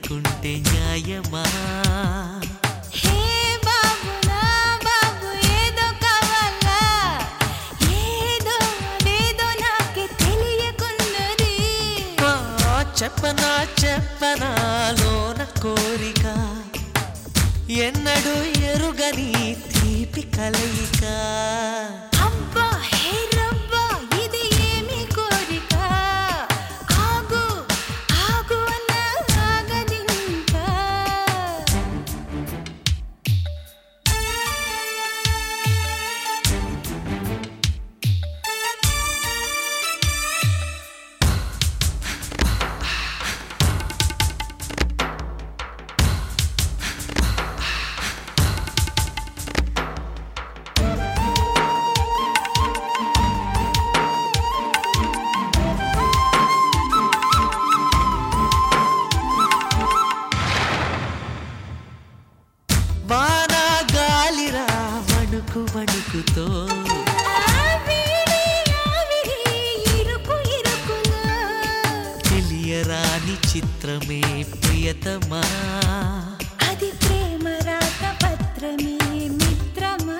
చేసుకుంటే న్యాయమా హే బాబు నా బాబు ఏదో కావాలా ఏదో ఏదో నాకే తెలియకున్నది ఆ, చెప్పనా చెప్పనా లోన కోరిక ఎన్నడూ ఎరుగని తీపి కలయిక అబ్బా హే రబ్బా ఇది ఏమి కోరిక ఆగు ఆగు అన్న ఆగదింకా వాన గాలిరా వణుకు వణుకుతో ఆవిరి ఆవిరి ఇరుకు ఇరుకులా తెలియరాని చిత్రమే ప్రియతమా అది ప్రేమ రాత పత్రమే మిత్రమా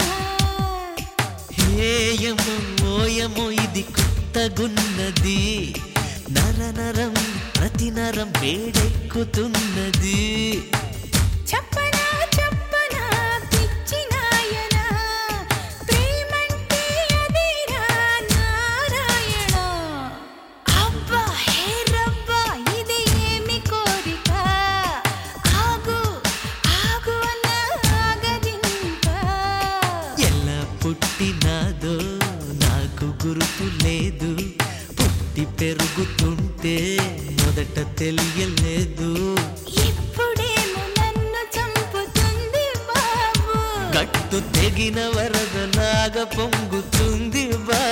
ఏయమో ఓయమో ఇది కొత్తగున్నది నర నరం ప్రతి నరం వేడెక్కుతున్నది చెప్పనా చెప్పనా పిచ్చి నాయనా ప్రేమంటే అదేరా నారాయణ అబ్బా హే రబ్బా ఇది ఏమి కోరిక ఆగు ఆగు అన్న ఆగదింకా ఎలా పుట్టినాదో నాకు గుర్తు లేదు పుట్టి పెరుగుతుంటే మొదట తెలియలేదు ఇప్పుడేమో నన్ను చంపుతుంది బాబు గట్టు తెగిన వరదలాగా పొంగుతుంది బా